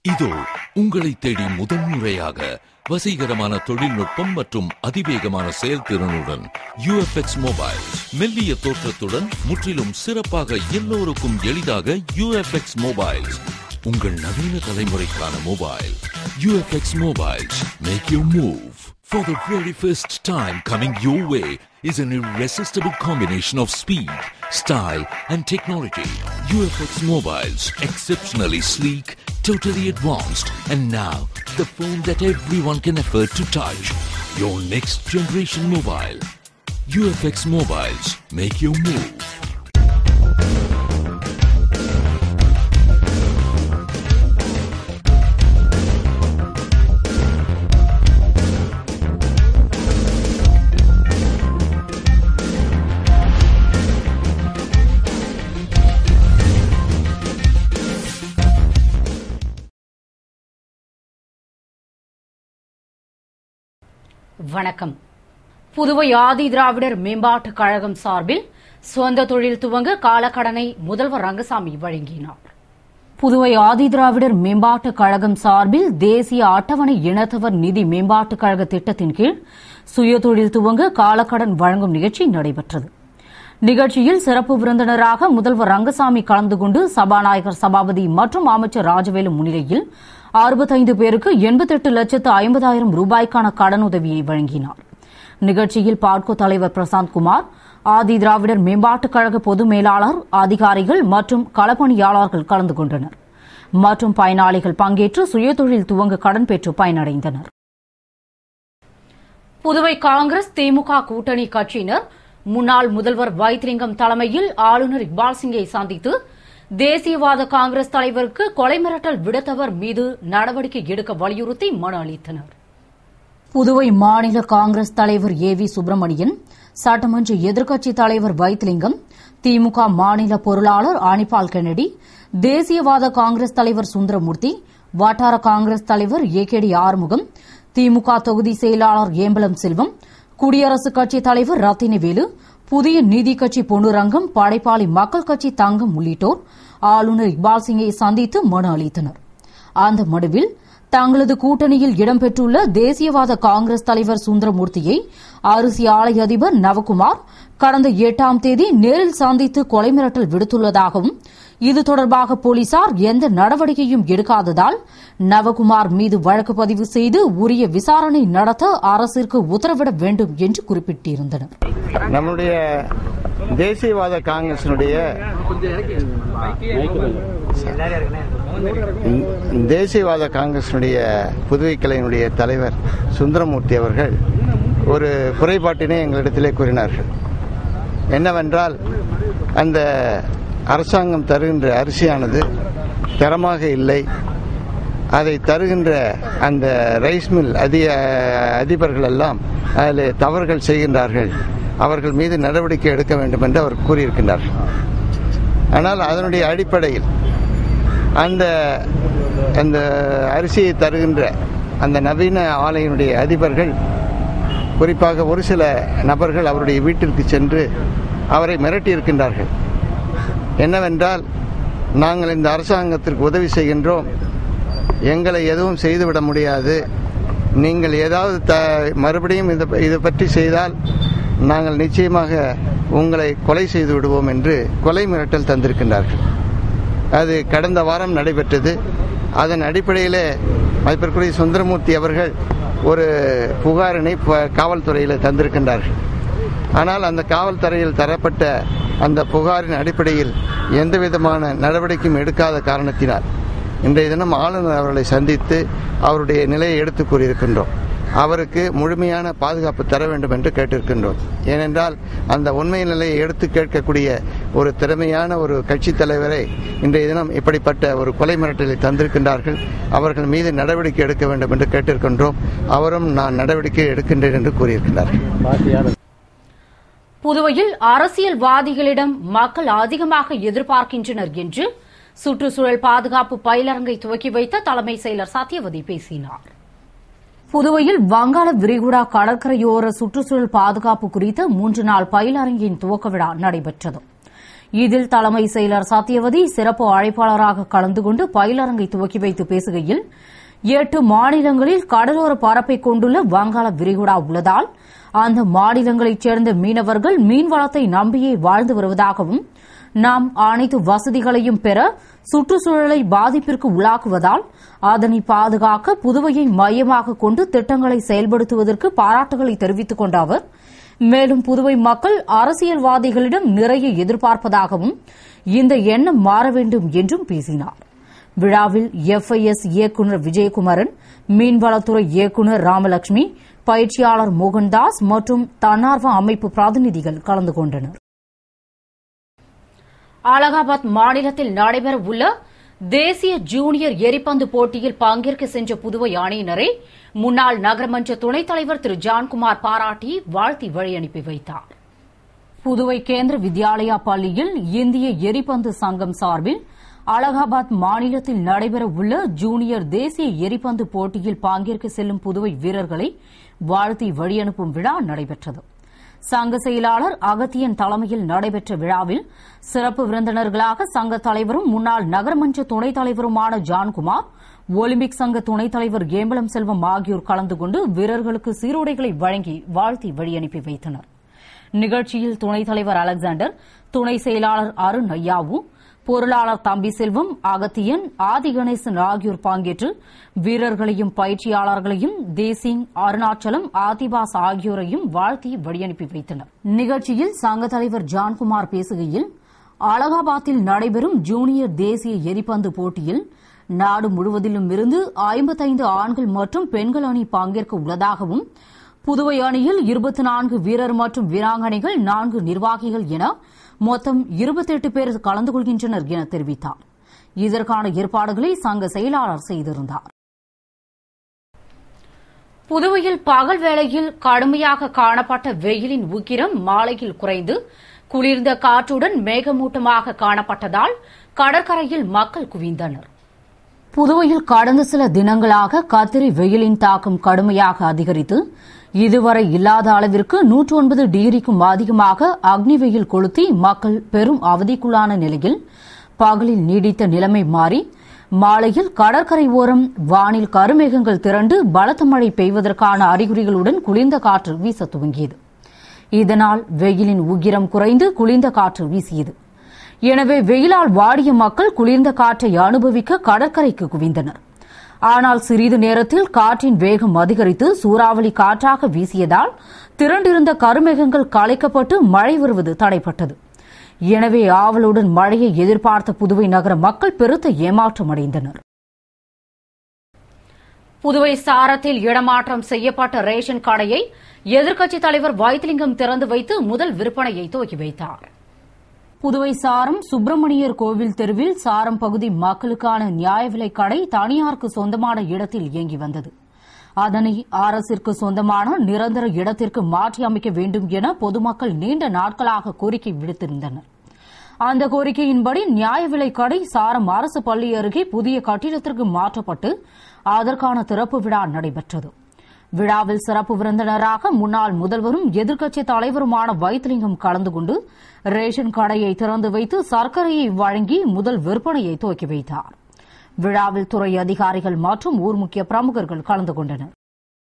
இதோ உங்களை தேடி முதன்முறையாக வசீகரமான தொழில்நுட்பம் மற்றும் அதிவேகமான செயல்திறனுடன் யூஎஃப்எக்ஸ் மொபைல் மெல்லிய தோற்றத்துடன் முற்றிலும் சிறப்பாக எல்லோருக்கும் எளிதாக யூஎஃப்எக்ஸ் மொபைல்ஸ் உங்கள் நவீன தலைமுறைக்கான mobile UFX mobiles make you move For the very first time coming your way is an irresistible combination of speed, style, and technology. UFX Mobiles, exceptionally sleek, totally advanced, and now the phone that everyone can afford to touch. Your next generation mobile. UFX Mobiles, make your move. வணக்கம் புதுவை ஆதி திராவிடர் மேம்பாட்டுக் கழகம் சார்பில் சொந்த தொழில் துவங்க காலக்கடனை முதல்வர் ரங்கசாமி வழங்கினார் புதுவை ஆதி திராவிடர் மேம்பாட்டுக் கழகம் சார்பில் தேசிய அட்டவணை இனத்தவர் நிதி மேம்பாட்டுக் கழக திட்டத்தின் கீழ் சுயதொழில் துவங்க காலக்கடன் வழங்கும் நிகழ்ச்சி நடைபெற்றது நிகழ்ச்சியில் சிறப்பு விருந்தினராக முதல்வர் ரங்கசாமி கலந்து கொண்டு சபாநாயகர் சபாபதி மற்றும் அமைச்சர் ராஜவேலு முன்னிலையில் அறுபத்தைந்து பேருக்கு எண்பத்தெட்டு லட்சத்து ஐம்பதாயிரம் ரூபாய்க்கான கடனுதவியை வழங்கினார் நிகழ்ச்சியில் பாட்கோ தலைவர் பிரசாந்த் குமார் ஆதி திராவிடர் மேம்பாட்டுக் கழக பொது மேலாளர் அதிகாரிகள் மற்றும் களப்பணியாளர்கள் கலந்து கொண்டனர் மற்றும் பயனாளிகள் பங்கேற்று சுயதொழில் துவங்க கடன் பெற்று பயனடைந்தனர் புதுவை காங்கிரஸ் திமுக கூட்டணி கட்சியினர் முன்னாள் முதல்வர் வைத்திலிங்கம் தலைமையில் ஆளுநர் இக்பால் சிங்கை சந்தித்து தேசியவாத காங்கிரஸ் தலைவருக்கு கொலை மிரட்டல் விடுத்தவர் மீது நடவடிக்கை எடுக்க வலியுறுத்தி மனு அளித்தனர் புதுவை மாநில காங்கிரஸ் தலைவர் ஏ வி சுப்பிரமணியன் சட்டமன்ற எதிர்க்கட்சித் தலைவர் வைத்திலிங்கம் திமுக மாநில பொருளாளர் ஆனிபால் கென்னடி தேசியவாத காங்கிரஸ் தலைவர் சுந்தரமூர்த்தி வட்டார காங்கிரஸ் தலைவர் A K D Arumugam DMK தொகுதி செயலாளர் ஏம்பலம் செல்வம் குடியரசுக் கட்சித் தலைவர் ரத்தினவேலு புதிய நீதி கட்சி பொன்னுரங்கம் படைப்பாளி மக்கள் கட்சி தங்கம் உள்ளிட்டோர் ஆளுநர் இக்பால் சிங்கை சந்தித்து மனு அளித்தனர் அந்த மனுவில் தங்களது கூட்டணியில் இடம்பெற்றுள்ள தேசியவாத காங்கிரஸ் தலைவர் சுந்தரமூர்த்தியை அரிசி ஆலை அதிபர் நவகுமார் கடந்த எட்டாம் தேதி நேரில் சந்தித்து கொலை மிரட்டல் விடுத்துள்ளதாகவும் இது தொடர்பாக போலீசார் எந்த நடவடிக்கையும் எடுக்காததால் நவகுமார் மீது வழக்கு பதிவு செய்து உரிய விசாரணை நடத்த அரசிற்கு உத்தரவிட வேண்டும் என்று குறிப்பிட்டிருந்தனர் நம்முடைய தேசியவாத காங்கிரசினுடைய தேசியவாத காங்கிரசினுடைய புதுவை கிளையினுடைய தலைவர் சுந்தரமூர்த்தி அவர்கள் ஒரு குறைபாட்டினை எங்களிடத்திலே கூறினார்கள் என்னவென்றால் அந்த அரசாங்கம் தருகின்ற அரிசியானது தரமாக இல்லை அதை தருகின்ற அந்த ரைஸ் மில் அதிக அதிபர்கள் எல்லாம் அதில் தவறுகள் செய்கின்றார்கள் அவர்கள் மீது நடவடிக்கை எடுக்க வேண்டும் என்று அவர் கூறியிருக்கின்றார்கள் ஆனால் அதனுடைய அடிப்படையில் அந்த அந்த அரிசியை தருகின்ற அந்த நவீன ஆலையினுடைய அதிபர்கள் குறிப்பாக ஒரு சில நபர்கள் அவருடைய வீட்டிற்கு சென்று அவரை மிரட்டியிருக்கின்றார்கள் என்னவென்றால் நாங்கள் இந்த அரசாங்கத்திற்கு உதவி செய்கின்றோம் எங்களை எதுவும் செய்துவிட முடியாது நீங்கள் ஏதாவது த மறுபடியும் இதை இதை பற்றி செய்தால் நாங்கள் நிச்சயமாக உங்களை கொலை செய்து விடுவோம் என்று கொலை மிரட்டல் தந்திருக்கின்றார்கள் அது கடந்த வாரம் நடைபெற்றது அதன் அடிப்படையிலே மதிப்பிற்குரிய சுந்தரமூர்த்தி அவர்கள் ஒரு புகாரினை காவல்துறையில் தந்திருக்கின்றார்கள் ஆனால் அந்த காவல்துறையில் தரப்பட்ட அந்த புகாரின் அடிப்படையில் எந்த விதமான நடவடிக்கையும் எடுக்காத காரணத்தினால் இன்றைய தினம் ஆளுநர் அவர்களை சந்தித்து அவருடைய நிலையை எடுத்து கூறியிருக்கின்றோம் அவருக்கு முழுமையான பாதுகாப்பு தர வேண்டும் என்று கேட்டிருக்கின்றோம் ஏனென்றால் அந்த உண்மை நிலையை எடுத்து கேட்கக்கூடிய ஒரு திறமையான ஒரு கட்சி தலைவரை இன்றைய தினம் இப்படிப்பட்ட ஒரு கொலை மிரட்டலை தந்திருக்கின்றார்கள் அவர்கள் மீது நடவடிக்கை எடுக்க வேண்டும் என்று கேட்டிருக்கின்றோம் அவரும் நான் நடவடிக்கை எடுக்கின்றேன் என்று கூறியிருக்கிறார்கள் புதுவையில் அரசியல்வாதிகளிடம் மக்கள் அதிகமாக எதிர்பார்க்கின்றனர் என்று சுற்றுச்சூழல் பாதுகாப்பு பயிலரங்கை துவக்கி வைத்த தலைமை செயலர் சத்யவதி பேசினார் புதுவையில் வங்காள விரிகுடா கடற்கரையோர சுற்றுச்சூழல் பாதுகாப்பு குறித்த மூன்று நாள் பயிலரங்கின் துவக்க விழா நடைபெற்றது இதில் தலைமை செயலர் சத்யவதி சிறப்பு அழைப்பாளராக கலந்து கொண்டு பயிலரங்கை துவக்கி வைத்து பேசுகையில் எட்டு மாநிலங்களில் கடலோர பரப்பை கொண்டுள்ள வங்காள விரிகுடா உள்ளதால் அந்த மாநிலங்களைச் சேர்ந்த மீனவர்கள் மீன்வளத்தை நம்பியே வாழ்ந்து வருவதாகவும் நாம் அனைத்து வசதிகளையும் பெற சுற்றுச்சூழலை பாதிப்பிற்கு உள்ளாக்குவதால் அதனை பாதுகாக்க புதுவையை மையமாக கொண்டு திட்டங்களை செயல்படுத்துவதற்கு பாராட்டுகளை தெரிவித்துக் கொண்ட அவர் மேலும் புதுவை மக்கள் அரசியல்வாதிகளிடம் நிறைய எதிர்பார்ப்பதாகவும் இந்த எண்ணம் மாற வேண்டும் என்றும் பேசினார் விழாவில் எஃப்ஐஎஸ் இயக்குநர் விஜயகுமாரன் மீன்வளத்துறை இயக்குநர் ராமலட்சுமி பயிற்சியாளர் மோகன்தாஸ் மற்றும் தன்னார்வ அமைப்பு பிரதிநிதிகள் கலந்து கொண்டனர் அலகாபாத் மாநிலத்தில் நடைபெற உள்ள தேசிய ஜூனியர் எரிபந்து போட்டியில் பங்கேற்க சென்ற புதுவை அணியினரை முன்னாள் நகரமன்ற துணைத் தலைவர் திரு ஜான்குமார் பாராட்டி வாழ்த்தி வழியனுப்பி வைத்தார் புதுவை கேந்திர வித்யாலயா பள்ளியில் இந்திய எரிபந்து சங்கம் சார்பில் அலகாபாத் மாநிலத்தில் நடைபெற உள்ள ஜூனியர் தேசிய எரிபந்து போட்டியில் பங்கேற்க செல்லும் புதுவை வீரர்களை வாழ்த்தி வழியனுப்பும் விழா நடைபெற்றது சங்க செயலாளர் அகத்தியன் தலைமையில் நடைபெற்ற விழாவில் சிறப்பு விருந்தினர்களாக சங்க தலைவரும் முன்னாள் நகரமன்ற துணைத் தலைவருமான ஜான்குமார் ஒலிம்பிக் சங்க துணைத் தலைவர் ஏம்பலம் செல்வம் ஆகியோர் கலந்து கொண்டு வீரர்களுக்கு சீருடைகளை வழங்கி வாழ்த்தி வழியனுப்பி வைத்தனர் நிகழ்ச்சியில் துணைத் தலைவர் அலெக்சாண்டர் துணை செயலாளர் அருண் ஐயாவு பொருளாளர் தம்பி செல்வம் அகத்தியன் ஆதி கணேசன் ஆகியோர் பங்கேற்று வீரர்களையும் பயிற்சியாளர்களையும் தேசிங் அருணாச்சலம் ஆதிபாஸ் ஆகியோரையும் வாழ்த்தி வழியனுப்பி வைத்தனர் நிகழ்ச்சியில் சங்க தலைவர் ஜான்குமார் பேசுகையில் அலகாபாத்தில் நடைபெறும் ஜூனியர் தேசிய எரிபந்து போட்டியில் நாடு முழுவதிலும் இருந்து ஐம்பத்தைந்து ஆண்கள் மற்றும் பெண்கள் அணி பங்கேற்க உள்ளதாகவும் புதுவை அணியில் இருபத்தி நான்கு வீரர் மற்றும் வீராங்கனைகள் நான்கு நிர்வாகிகள் என மொத்தம் இருபத்தெட்டு பேர் கலந்து கொள்கின்றனர் என தெரிவித்தார் இதற்கான ஏற்பாடுகளை சங்க செயலாளர் செய்திருந்தார் புதுவையில் பகல் வேளையில் கடுமையாக காணப்பட்ட வெயிலின் உக்கிரம் மாலையில் குறைந்து குளிர்ந்த காற்றுடன் மேகமூட்டமாக காணப்பட்டதால் கடற்கரையில் மக்கள் குவிந்தனர் புதுவையில் கடந்த சில தினங்களாக கத்திரி வெயிலின் தாக்கம் கடுமையாக அதிகரித்து இதுவரை இல்லாத அளவிற்கு நூற்று ஒன்பது டிகிரிக்கும் அதிகமாக அக்னி வெயில் கொளுத்தி மக்கள் பெரும் அவதிக்குள்ளான நிலையில் பகலில் நீடித்த நிலைமை மாறி மாலையில் கடற்கரை ஓரம் வானில் கருமேகங்கள் திரண்டு பலத்த மழை பெய்வதற்கான அறிகுறிகளுடன் குளிர்ந்த காற்று வீச துவங்கியது இதனால் வெயிலின் உக்கிரம் குறைந்து குளிர்ந்த காற்று வீசியது எனவே வெயிலால் வாடிய மக்கள் குளிர்ந்த காற்றை அனுபவிக்க கடற்கரைக்கு குவிந்தனர் ஆனால் சிறிது நேரத்தில் காற்றின் வேகம் அதிகரித்து சூறாவளி காற்றாக வீசியதால் திரண்டிருந்த கருமேகங்கள் கலைக்கப்பட்டு மழை வருவது தடைப்பட்டது எனவே ஆவலுடன் மழையை எதிர்பார்த்த புதுவை நகர மக்கள் பெருத்த ஏமாற்றம் அடைந்தனர் புதுவை சாரத்தில் இடமாற்றம் செய்யப்பட்ட ரேஷன் கடையை எதிர்க்கட்சித் தலைவர் வைத்திலிங்கம் திறந்து வைத்து முதல் விற்பனையை துவக்கி வைத்தார் புதுவை சாரம் சுப்பிரமணியர் கோவில் தெருவில் சாரம் பகுதி மக்களுக்கான நியாய விலைக் கடை தனியாருக்கு சொந்தமான இடத்தில் இயங்கி வந்தது அதனை அரசிற்கு சொந்தமான நிரந்தர இடத்திற்கு மாற்றி அமைக்க வேண்டும் என பொதுமக்கள் நீண்ட நாட்களாக கோரிக்கை விடுத்திருந்தனர் அந்த கோரிக்கையின்படி நியாய விலைக் கடை சாரம் அரசு பள்ளி அருகே புதிய கட்டிடத்திற்கு மாற்றப்பட்டு அதற்கான திறப்பு விழா நடைபெற்றது விழாவில் சிறப்பு விருந்தினராக முன்னாள் முதல்வரும் எதிர்க்கட்சித் தலைவருமான வைத்திலிங்கம் கலந்து கொண்டு ரேஷன் கடையை திறந்து வைத்து சர்க்கரையை வழங்கி முதல் விற்பனையை துவக்கி வைத்தார் விழாவில் துறை அதிகாரிகள் மற்றும் ஊர் முக்கிய பிரமுகர்கள் கலந்து கொண்டனர்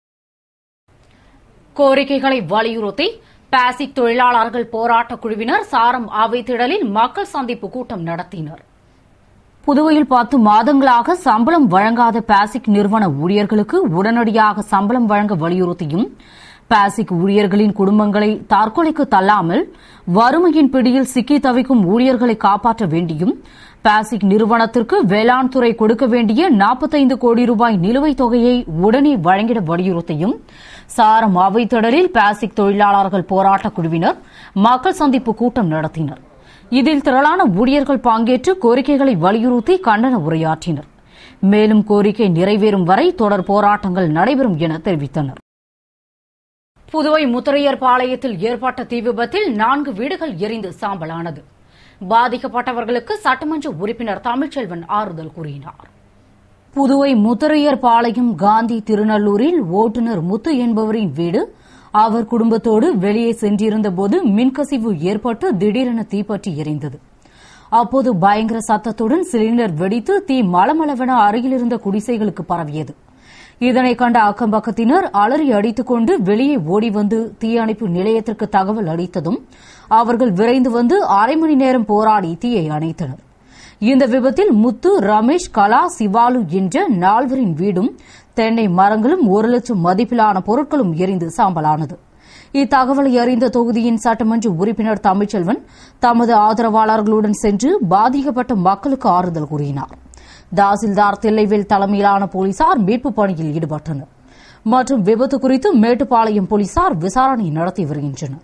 கோரிக்கைகளை வலியுறுத்தி பாசிக் தொழிலாளர்கள் போராட்டக் குழுவினர் சாரம் ஆவை திடலில் மக்கள் சந்திப்பு கூட்டம் நடத்தினர் புதுவையில் பத்து மாதங்களாக சம்பளம் வழங்காத பாசிக் நிறுவன ஊழியர்களுக்கு உடனடியாக சம்பளம் வழங்க வலியுறுத்தியும் பாசிக் ஊழியர்களின் குடும்பங்களை தற்கொலைக்கு தள்ளாமல் வறுமையின் பிடியில் சிக்கி தவிக்கும் ஊழியர்களை காப்பாற்ற வேண்டியும் பாசிக் நிறுவனத்திற்கு வேளாண் துறை கொடுக்க வேண்டிய நாற்பத்தைந்து கோடி ரூபாய் நிலுவைத் தொகையை உடனே வழங்கிட வலியுறுத்தியும் சாரம் அவைத்தடலில் பாசிக் தொழிலாளர்கள் போராட்டக் குழுவினர் மக்கள் சந்திப்பு கூட்டம் நடத்தினர் இதில் திரளான ஊழியர்கள் பங்கேற்று கோரிக்கைகளை வலியுறுத்தி கண்டன உரையாற்றினர் மேலும் கோரிக்கை நிறைவேறும் வரை தொடர் போராட்டங்கள் நடைபெறும் என தெரிவித்தனர் புதுவை முத்திரையர் பாளையத்தில் ஏற்பட்ட தீ விபத்தில் நான்கு வீடுகள் எரிந்து சாம்பலானது பாதிக்கப்பட்டவர்களுக்கு சட்டமன்ற உறுப்பினர் தமிழ்ச்செல்வன் ஆறுதல் கூறினார் புதுவை முத்திரையர் பாளையம் காந்தி திருநல்லூரில் ஓட்டுநர் முத்து என்பவரின் வீடு அவர் குடும்பத்தோடு வெளியே சென்றிருந்தபோது மின்கசிவு ஏற்பட்டு திடீரென தீப்பற்றி எரிந்தது அப்போது பயங்கர சத்தத்துடன் சிலிண்டர் வெடித்து தீ மளமளவென அருகிலிருந்த குடிசைகளுக்கு பரவியது இதனை கண்ட அக்கம்பக்கத்தினர் அலறி அடித்துக் கொண்டு வெளியே ஓடி வந்து தீயணைப்பு நிலையத்திற்கு தகவல் அளித்ததும் அவர்கள் விரைந்து வந்து அரை மணி நேரம் போராடி தீயை அணைத்தனர் இந்த விபத்தில் முத்து ரமேஷ் கலா சிவாலு என்ற நால்வரின் வீடும் தென்னை மரங்களும் ஒரு லட்சம் மதிப்பிலான பொருட்களும் எரிந்து சாம்பலானது இத்தகவலை அறிந்த தொகுதியின் சட்டமன்ற உறுப்பினர் தமிழ்ச்செல்வன் தமது ஆதரவாளர்களுடன் சென்று பாதிக்கப்பட்ட மக்களுக்கு ஆறுதல் கூறினார் தாசில்தார் தில்லைவேல் தலைமையிலான போலீசார் மீட்புப் பணியில் ஈடுபட்டனர் மற்றும் விபத்து குறித்து மேட்டுப்பாளையம் போலீசார் விசாரணை நடத்தி வருகின்றனர்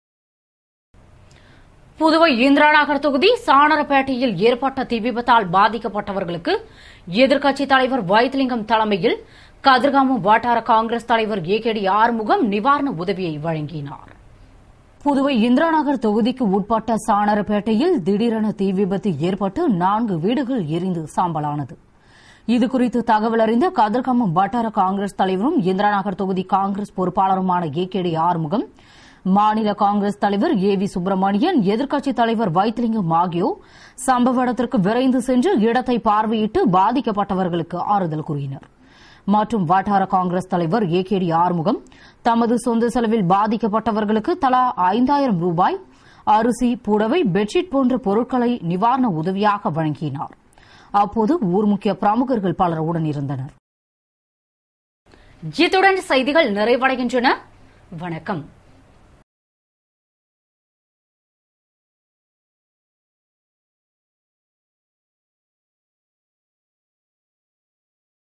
புதுவை இந்திராநகர் தொகுதி சாணரப்பேட்டையில் ஏற்பட்ட தீ விபத்தால் பாதிக்கப்பட்டவர்களுக்கு எதிர்க்கட்சித் தலைவர் வைத்திலிங்கம் தலைமையில் கதிர்காமம் வட்டார காங்கிரஸ் தலைவர் ஏ கே டி ஆறுமுகம் நிவாரண உதவியை வழங்கினார் புதுவை இந்திராநகர் தொகுதிக்கு உட்பட்ட சாணரப்பேட்டையில் திடீரென தீ விபத்து ஏற்பட்டு நான்கு வீடுகள் எரிந்து சாம்பலானது இதுகுறித்து தகவல் அறிந்த கதிர்காமம் வட்டார காங்கிரஸ் தலைவரும் இந்திராநகர் தொகுதி காங்கிரஸ் பொறுப்பாளருமான ஏ கே டி ஆறுமுகம் மாநில காங்கிரஸ் தலைவர் ஏ வி சுப்பிரமணியன் எதிர்க்கட்சித் தலைவர் வைத்திலிங்கம் ஆகியோர் சம்பவ இடத்திற்கு விரைந்து சென்று இடத்தை பார்வையிட்டு பாதிக்கப்பட்டவர்களுக்கு ஆறுதல் கூறினர் மற்றும் வட்டார காங்கிரஸ் தலைவர் ஏ கே டி ஆறுமுகம் தமது சொந்த செலவில் பாதிக்கப்பட்டவர்களுக்கு தலா ஐந்தாயிரம் ரூபாய் அரிசி புடவை பெட்ஷீட் போன்ற பொருட்களை நிவாரண உதவியாக வழங்கினார் அப்போது ஊர் முக்கிய பிரமுகர்கள் பலர் உடன் இருந்தனர் இத்துடன் செய்திகள் நிறைவடைகின்றன வணக்கம்